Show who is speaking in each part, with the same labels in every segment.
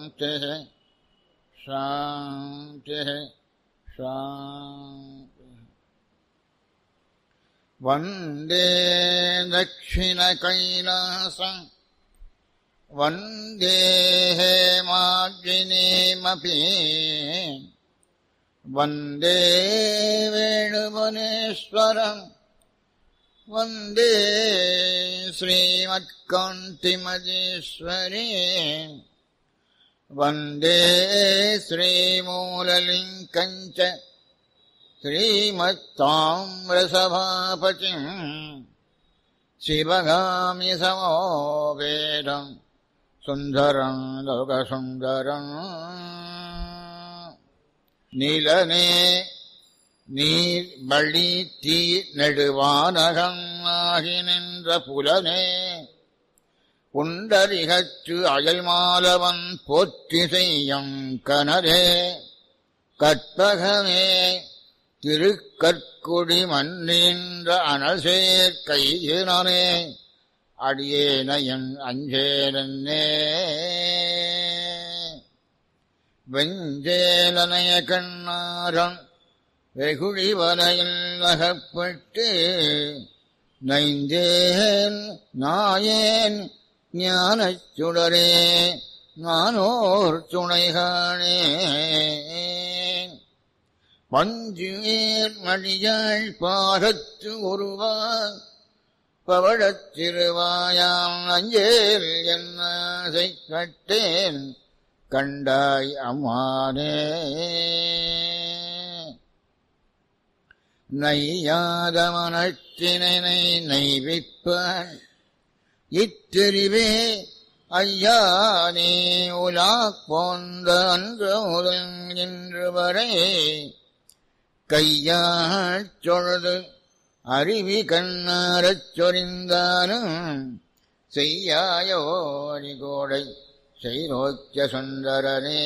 Speaker 1: शान्तिः शान्तिः शान्तिः वन्दे दक्षिणकैलासम् वन्दे हेमाग्निमपि वन्दे वेणुवनेश्वरम् वन्दे श्रीमत्कान्तिमजेश्वरी वन्दे श्रीमूललिङ्कम् च श्रीमत्ताम्रसभापतिम् शिवगामि समोवेदम् सुन्दरम् लोकसुन्दरम् நிலனே நீர் வழி தீ நெடுவானகம் ஆகி நின்ற புலனே உண்டரிகற்று அயல்மாலவன் போற்றி செய்யும் கனரே கற்பகமே திருக்கற்குடி மன்னின்ற அனசேர் கையினே அடியேனையன் அஞ்சேனே வெஞ்சேலனைய கண்ணாரம் வெகுழி வலையில் அகப்பட்டு நைந்தேன் நாயேன் ஞானச் சுடரே நானோர் துணைகானே பஞ்சுவேர் மடியாள் பாகத்து ஒருவா பவழத் திருவாயாம் அஞ்சேல் என்னை கட்டேன் கண்டாய் அம்மானே நையாத மனத்தினை நைவிப்பான் இத்தெரிவே ஐயா நீ உலா போந்த அன்று முதல் இன்று வரை கையாட் சொழுது அருவி கண்ணாரச் சொரிந்தானும் செய்யாயோரி கோடை செய்நோக்கிய சுந்தரனே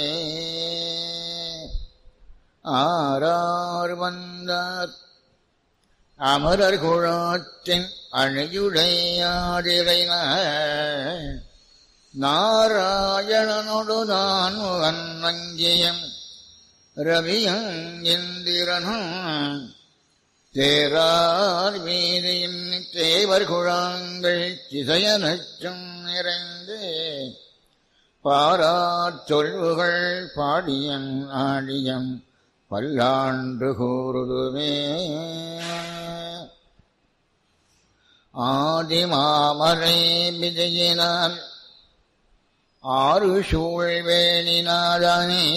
Speaker 1: ஆறார் வந்தார் அமரர் குழாத்தின் அணியுடையாடிரை நாராயணனொடு நான் வங்கியம் ரவியம் இந்திரனும் தேரார் வீதியின் தேவர் குழாங்கள் திசையனச்சும் நிறைந்து பாரார் சொல்வுகள் பாடியன் ஆடியம் பல்லாண்டு கூறுதுமே ஆதிமாமரை விஜயினால் ஆறு சூழ்வேணினாதானே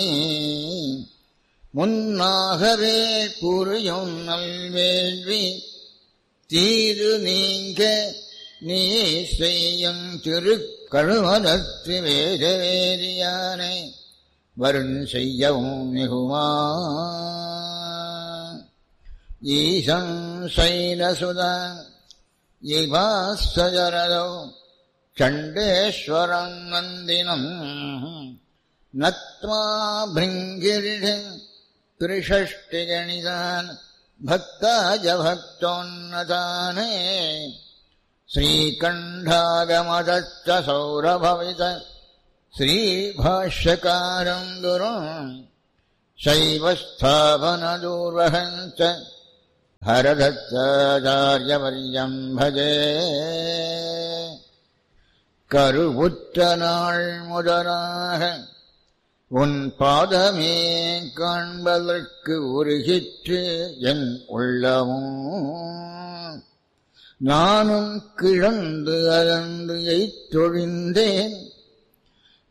Speaker 1: முன்னாகவே புரியும் நல்வேள்வி தீது நீங்க நீ செய்யும் திருக்கழுவதத்து வேத வேதியானை வருண் செய்யவும் மிகுமா ஈசம் சைலசுதா இவாசரதோ சண்டேஸ்வரம் நந்தினம் நத்மா பிருங்கிரிஷ திரிஷஷ்டிகணிதான் பக்தாஜ பக்தோன்னதானே श्रीकण्ठागमदच्च सौरभवित श्रीभाष्यकारम् गुरुम् शैवस्थापनदूर्वहम् च हरदत्ताचार्यवर्यम् भजे கருவுற்ற நாள் முதலாக உன் பாதமே காண்பதற்கு உருகிற்று என் உள்ளமும் நானும் கிழந்து அகன்று எய்தொழிந்தேன்